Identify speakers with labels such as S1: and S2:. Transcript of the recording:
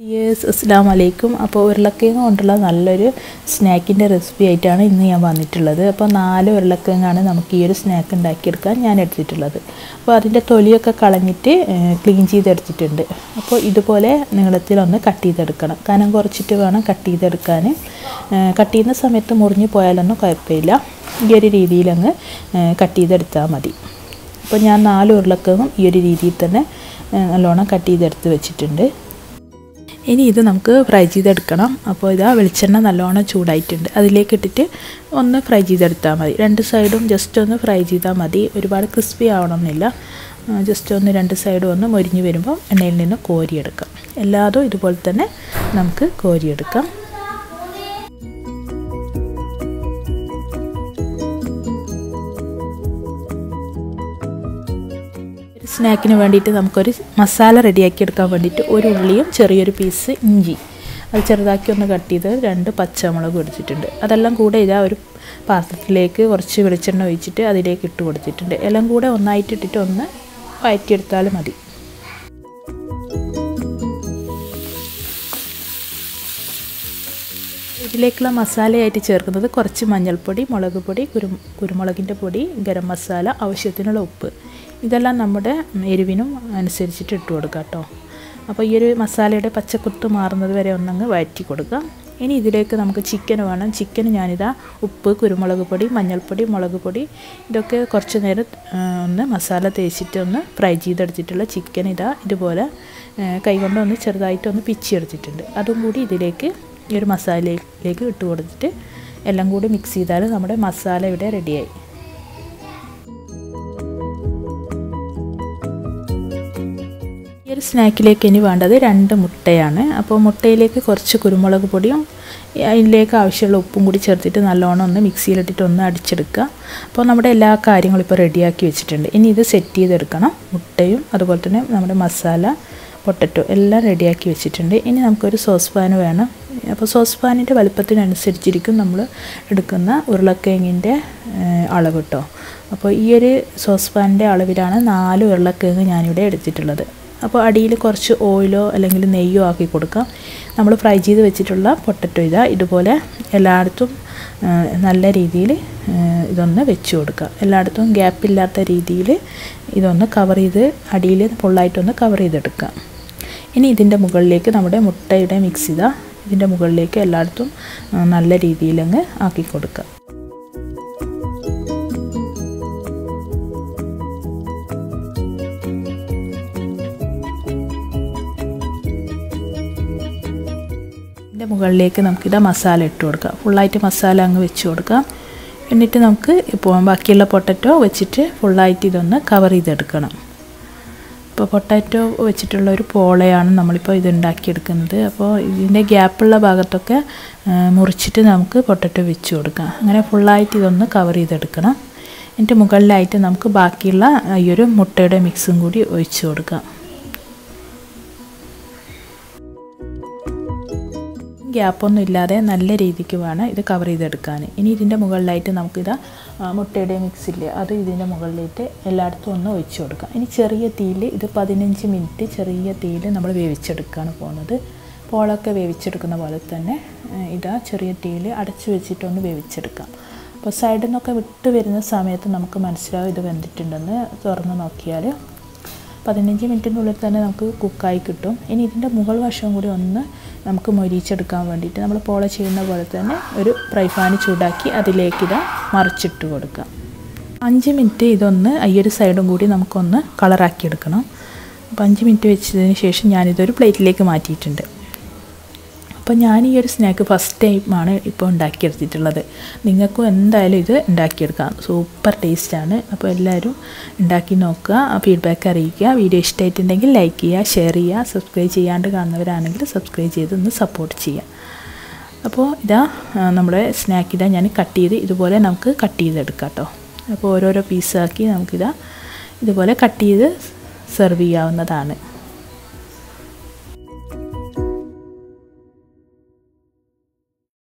S1: yes അസ്സാം വലൈക്കും അപ്പോൾ ഉരുളക്കിഴങ്ങ് കൊണ്ടുള്ള നല്ലൊരു സ്നാക്കിൻ്റെ റെസിപ്പി ആയിട്ടാണ് ഇന്ന് ഞാൻ വന്നിട്ടുള്ളത് അപ്പോൾ നാല് ഉരുളക്കിഴങ്ങാണ് നമുക്ക് ഈ ഒരു സ്നാക്ക് ഉണ്ടാക്കിയെടുക്കാൻ ഞാൻ എടുത്തിട്ടുള്ളത് അപ്പോൾ അതിൻ്റെ തൊലിയൊക്കെ കളഞ്ഞിട്ട് ക്ലീൻ ചെയ്തെടുത്തിട്ടുണ്ട് അപ്പോൾ ഇതുപോലെ നീളത്തിലൊന്ന് കട്ട് ചെയ്തെടുക്കണം കനം കുറച്ചിട്ട് വേണം കട്ട് ചെയ്തെടുക്കാൻ കട്ട് ചെയ്യുന്ന സമയത്ത് മുറിഞ്ഞു പോയാലൊന്നും കുഴപ്പമില്ല ഈ ഒരു രീതിയിലങ്ങ് കട്ട് ചെയ്തെടുത്താൽ മതി അപ്പോൾ ഞാൻ നാല് ഉരുളക്കിഴങ്ങും ഈ ഒരു രീതിയിൽ തന്നെ നല്ലോണം കട്ട് ചെയ്തെടുത്ത് വെച്ചിട്ടുണ്ട് ഇനി ഇത് നമുക്ക് ഫ്രൈ ചെയ്തെടുക്കണം അപ്പോൾ ഇതാ വെളിച്ചെണ്ണ നല്ലോണം ചൂടായിട്ടുണ്ട് അതിലേക്ക് ഇട്ടിട്ട് ഒന്ന് ഫ്രൈ ചെയ്തെടുത്താൽ മതി രണ്ട് സൈഡും ജസ്റ്റ് ഒന്ന് ഫ്രൈ ചെയ്താൽ മതി ഒരുപാട് ക്രിസ്പി ആവണമെന്നില്ല ജസ്റ്റ് ഒന്ന് രണ്ട് സൈഡും ഒന്ന് മൊരിഞ്ഞ് വരുമ്പോൾ എണ്ണയിൽ നിന്ന് കോരിയെടുക്കാം എല്ലാതും ഇതുപോലെ തന്നെ നമുക്ക് കോരിയെടുക്കാം സ്നാക്കിന് വേണ്ടിയിട്ട് നമുക്കൊരു മസാല റെഡിയാക്കി എടുക്കാൻ വേണ്ടിയിട്ട് ഒരു ഉള്ളിയും ചെറിയൊരു പീസ് ഇഞ്ചി അത് ചെറുതാക്കി ഒന്ന് കട്ട് ചെയ്ത് രണ്ട് പച്ചമുളക് എടുത്തിട്ടുണ്ട് അതെല്ലാം കൂടെ ഇതാ ഒരു പാത്രത്തിലേക്ക് കുറച്ച് വെളിച്ചെണ്ണ ഒഴിച്ചിട്ട് അതിലേക്ക് ഇട്ട് കൊടുത്തിട്ടുണ്ട് എല്ലാം കൂടെ ഒന്നായിട്ട് ഇട്ടിട്ട് ഒന്ന് വഴറ്റിയെടുത്താലും മതി ഇതിലേക്കുള്ള മസാലയായിട്ട് ചേർക്കുന്നത് കുറച്ച് മഞ്ഞൾപ്പൊടി മുളക് പൊടി കുരു കുരുമുളകിൻ്റെ പൊടി ഗരം മസാല ആവശ്യത്തിനുള്ള ഉപ്പ് ഇതെല്ലാം നമ്മുടെ എരിവിനും അനുസരിച്ചിട്ട് ഇട്ട് കൊടുക്കുക കേട്ടോ അപ്പോൾ ഈ ഒരു മസാലയുടെ പച്ചക്കുത്ത് മാറുന്നത് വരെ ഒന്നങ്ങ് വഴറ്റി കൊടുക്കുക ഇനി ഇതിലേക്ക് നമുക്ക് ചിക്കൻ വേണം ചിക്കൻ ഞാനിതാ ഉപ്പ് കുരുമുളക് പൊടി മഞ്ഞൾപ്പൊടി മുളക് പൊടി ഇതൊക്കെ കുറച്ച് നേരം ഒന്ന് മസാല തേച്ചിട്ട് ഒന്ന് ഫ്രൈ ചെയ്തെടുത്തിട്ടുള്ള ചിക്കൻ ഇതാ ഇതുപോലെ കൈകൊണ്ട് ഒന്ന് ചെറുതായിട്ടൊന്ന് പിച്ചിയെടുത്തിട്ടുണ്ട് അതും കൂടി ഇതിലേക്ക് ഈ ഒരു മസാലയിലേക്ക് ഇട്ട് കൊടുത്തിട്ട് എല്ലാം കൂടി മിക്സ് ചെയ്താൽ നമ്മുടെ മസാല ഇവിടെ റെഡിയായി ഈ ഒരു സ്നാക്കിലേക്ക് ഇനി വേണ്ടത് രണ്ട് മുട്ടയാണ് അപ്പോൾ മുട്ടയിലേക്ക് കുറച്ച് കുരുമുളക് പൊടിയും അതിലേക്ക് ആവശ്യമുള്ള ഉപ്പും കൂടി ചേർത്തിട്ട് നല്ലോണം ഒന്ന് മിക്സിയിലിട്ടിട്ട് ഒന്ന് അടിച്ചെടുക്കുക അപ്പോൾ നമ്മുടെ എല്ലാ കാര്യങ്ങളും ഇപ്പോൾ റെഡിയാക്കി വെച്ചിട്ടുണ്ട് ഇനി ഇത് സെറ്റ് ചെയ്തെടുക്കണം മുട്ടയും അതുപോലെ തന്നെ നമ്മുടെ മസാല പൊട്ടറ്റോ എല്ലാം റെഡിയാക്കി വെച്ചിട്ടുണ്ട് ഇനി നമുക്കൊരു സോസ് പാൻ വേണം അപ്പോൾ സോസ് പാനിൻ്റെ വലുപ്പത്തിനനുസരിച്ചിരിക്കും നമ്മൾ എടുക്കുന്ന ഉരുളക്കിഴങ്ങിൻ്റെ അളവ് കേട്ടോ അപ്പോൾ ഈ ഒരു സോസ് പാനിൻ്റെ അളവിലാണ് നാല് ഉരുളക്കിഴങ്ങ് ഞാനിവിടെ എടുത്തിട്ടുള്ളത് അപ്പോൾ അടിയിൽ കുറച്ച് ഓയിലോ അല്ലെങ്കിൽ നെയ്യോ ആക്കി കൊടുക്കാം നമ്മൾ ഫ്രൈ ചെയ്ത് വെച്ചിട്ടുള്ള പൊട്ടറ്റോ ഇതാ ഇതുപോലെ എല്ലായിടത്തും നല്ല രീതിയിൽ ഇതൊന്ന് വെച്ച് കൊടുക്കുക എല്ലായിടത്തും ഗ്യാപ്പില്ലാത്ത രീതിയിൽ ഇതൊന്ന് കവർ ചെയ്ത് അടിയിൽ ഫുള്ളായിട്ടൊന്ന് കവർ ചെയ്തെടുക്കുക ഇനി ഇതിൻ്റെ മുകളിലേക്ക് നമ്മുടെ മുട്ടയുടെ മിക്സ് ചെയ്ത ഇതിൻ്റെ മുകളിലേക്ക് എല്ലായിടത്തും നല്ല രീതിയിലങ്ങ് ആക്കി കൊടുക്കുക ഇതിൻ്റെ മുകളിലേക്ക് നമുക്കിത് മസാല ഇട്ട് കൊടുക്കാം ഫുള്ളായിട്ട് മസാല അങ്ങ് വെച്ച് കൊടുക്കാം എന്നിട്ട് നമുക്ക് ഇപ്പോൾ ബാക്കിയുള്ള പൊട്ടറ്റോ വെച്ചിട്ട് ഫുള്ളായിട്ട് ഇതൊന്ന് കവർ ചെയ്തെടുക്കണം ഇപ്പോൾ പൊട്ടാറ്റോ വെച്ചിട്ടുള്ള ഒരു പോളയാണ് നമ്മളിപ്പോൾ ഇത് ഉണ്ടാക്കിയെടുക്കുന്നത് അപ്പോൾ ഇതിൻ്റെ ഗ്യാപ്പുള്ള ഭാഗത്തൊക്കെ മുറിച്ചിട്ട് നമുക്ക് പൊട്ടറ്റോ വെച്ച് കൊടുക്കാം അങ്ങനെ ഫുള്ളായിട്ട് ഇതൊന്ന് കവർ ചെയ്തെടുക്കണം എന്നിട്ട് മുകളിലായിട്ട് നമുക്ക് ബാക്കിയുള്ള ഈ ഒരു മുട്ടയുടെ മിക്സും കൂടി ഒഴിച്ച് കൊടുക്കാം ഗ്യാപ്പൊന്നും ഇല്ലാതെ നല്ല രീതിക്ക് വേണം ഇത് കവർ ചെയ്തെടുക്കാൻ ഇനി ഇതിൻ്റെ മുകളിലായിട്ട് നമുക്കിത് മുട്ടയുടെ മിക്സ് ഇല്ലേ അത് ഇതിൻ്റെ മുകളിലേക്ക് എല്ലായിടത്തും ഒന്ന് ഒഴിച്ചു കൊടുക്കാം ഇനി ചെറിയ തീയിൽ ഇത് പതിനഞ്ച് മിനിറ്റ് ചെറിയ തീയിൽ നമ്മൾ വേവിച്ചെടുക്കുകയാണ് പോകുന്നത് പോളൊക്കെ വേവിച്ചെടുക്കുന്ന പോലെ തന്നെ ഇതാ ചെറിയ തീയിൽ അടച്ചു വെച്ചിട്ടൊന്ന് വേവിച്ചെടുക്കാം അപ്പോൾ സൈഡിൽ നിന്നൊക്കെ വിട്ട് വരുന്ന സമയത്ത് നമുക്ക് മനസ്സിലാവും ഇത് വെന്തിട്ടുണ്ടെന്ന് തുറന്ന് നോക്കിയാൽ പതിനഞ്ച് മിനിറ്റിനുള്ളിൽ തന്നെ നമുക്ക് കുക്കായി കിട്ടും ഇനി ഇതിൻ്റെ മുകൾ വശവും കൂടി ഒന്ന് നമുക്ക് മൊരിച്ചെടുക്കാൻ വേണ്ടിയിട്ട് നമ്മൾ പോള ചെയ്യുന്ന പോലെ തന്നെ ഒരു ഫ്രൈ പാൻ ചൂടാക്കി അതിലേക്ക് ഇത് മറിച്ചിട്ട് കൊടുക്കാം അഞ്ച് മിനിറ്റ് ഇതൊന്ന് ഈ ഒരു സൈഡും കൂടി നമുക്കൊന്ന് കളറാക്കി എടുക്കണം അപ്പോൾ അഞ്ച് മിനിറ്റ് വെച്ചതിന് ശേഷം ഞാനിതൊരു പ്ലേറ്റിലേക്ക് മാറ്റിയിട്ടുണ്ട് അപ്പോൾ ഞാൻ ഈ ഒരു സ്നാക്ക് ഫസ്റ്റ് ടൈമാണ് ഇപ്പോൾ ഉണ്ടാക്കിയെടുത്തിട്ടുള്ളത് നിങ്ങൾക്കും എന്തായാലും ഇത് ഉണ്ടാക്കിയെടുക്കാം സൂപ്പർ ടേസ്റ്റാണ് അപ്പോൾ എല്ലാവരും ഉണ്ടാക്കി നോക്കുക ഫീഡ്ബാക്ക് അറിയിക്കുക വീഡിയോ ഇഷ്ടമായിട്ടുണ്ടെങ്കിൽ ലൈക്ക് ചെയ്യുക ഷെയർ ചെയ്യുക സബ്സ്ക്രൈബ് ചെയ്യാണ്ട് കാണുന്നവരാണെങ്കിൽ സബ്സ്ക്രൈബ് ചെയ്ത് ഒന്ന് സപ്പോർട്ട് ചെയ്യുക അപ്പോൾ ഇതാ നമ്മുടെ സ്നാക്ക് ഇതാ ഞാൻ കട്ട് ചെയ്ത് ഇതുപോലെ നമുക്ക് കട്ട് ചെയ്തെടുക്കാം കേട്ടോ അപ്പോൾ ഓരോരോ പീസാക്കി നമുക്കിതാ ഇതുപോലെ കട്ട് ചെയ്ത് സെർവ് ചെയ്യാവുന്നതാണ്